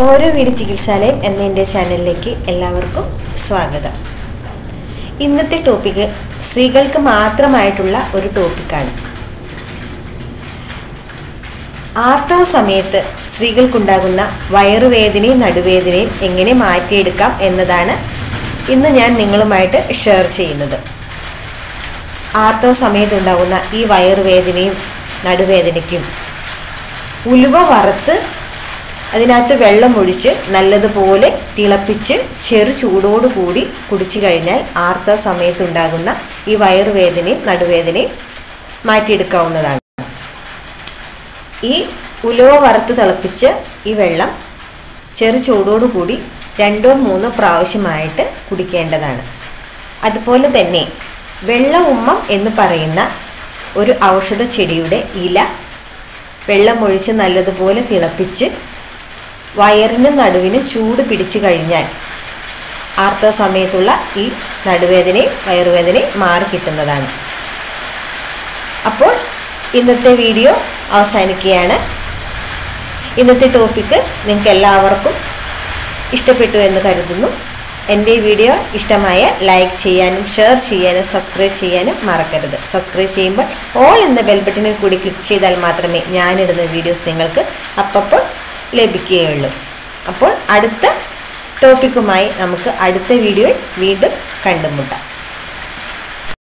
ഓരോ വീട് ചികിത്സാലയം എന്ന എൻ്റെ ചാനലിലേക്ക് എല്ലാവർക്കും സ്വാഗതം ഇന്നത്തെ ടോപ്പിക്ക് സ്ത്രീകൾക്ക് മാത്രമായിട്ടുള്ള ഒരു ടോപ്പിക്കാണ് ആർത്തവ സമയത്ത് സ്ത്രീകൾക്കുണ്ടാകുന്ന വയറുവേദനയും നടുവേദനയും എങ്ങനെ മാറ്റിയെടുക്കാം എന്നതാണ് ഇന്ന് ഞാൻ നിങ്ങളുമായിട്ട് ഷെയർ ചെയ്യുന്നത് ആർത്തവ സമയത്തുണ്ടാകുന്ന ഈ വയറുവേദനയും നടുവേദനയ്ക്കും ഉലുവ വറുത്ത് അതിനകത്ത് വെള്ളം ഒഴിച്ച് നല്ലതുപോലെ തിളപ്പിച്ച് ചെറു ചൂടോടുകൂടി കുടിച്ചു കഴിഞ്ഞാൽ ആർത്തവ സമയത്തുണ്ടാകുന്ന ഈ വയറുവേദനയും നടുവേദനയും മാറ്റിയെടുക്കാവുന്നതാണ് ഈ ഉലുവ വറുത്ത് തിളപ്പിച്ച് ഈ വെള്ളം ചെറു ചൂടോടുകൂടി രണ്ടോ മൂന്നോ പ്രാവശ്യമായിട്ട് കുടിക്കേണ്ടതാണ് അതുപോലെ തന്നെ വെള്ള ഉമ്മം എന്ന് പറയുന്ന ഒരു ഔഷധ ചെടിയുടെ ഇല വെള്ളമൊഴിച്ച് നല്ലതുപോലെ തിളപ്പിച്ച് വയറിനും നടുവിനും ചൂട് പിടിച്ചു കഴിഞ്ഞാൽ ആർത്തവ സമയത്തുള്ള ഈ നടുവേദനയും വയറുവേദനയും മാറി കിട്ടുന്നതാണ് അപ്പോൾ ഇന്നത്തെ വീഡിയോ അവസാനിക്കുകയാണ് ഇന്നത്തെ ടോപ്പിക്ക് നിങ്ങൾക്ക് എല്ലാവർക്കും ഇഷ്ടപ്പെട്ടു എന്ന് കരുതുന്നു എൻ്റെ വീഡിയോ ഇഷ്ടമായ ലൈക്ക് ചെയ്യാനും ഷെയർ ചെയ്യാനും സബ്സ്ക്രൈബ് ചെയ്യാനും മറക്കരുത് സബ്സ്ക്രൈബ് ചെയ്യുമ്പോൾ ഓൾ എന്ന ബെൽ ബട്ടണിൽ കൂടി ക്ലിക്ക് ചെയ്താൽ മാത്രമേ ഞാനിടുന്ന വീഡിയോസ് നിങ്ങൾക്ക് അപ്പോൾ ലഭിക്കുകയുള്ളൂ അപ്പോൾ അടുത്ത ടോപ്പിക്കുമായി നമുക്ക് അടുത്ത വീഡിയോയിൽ വീണ്ടും കണ്ടുമുട്ടാം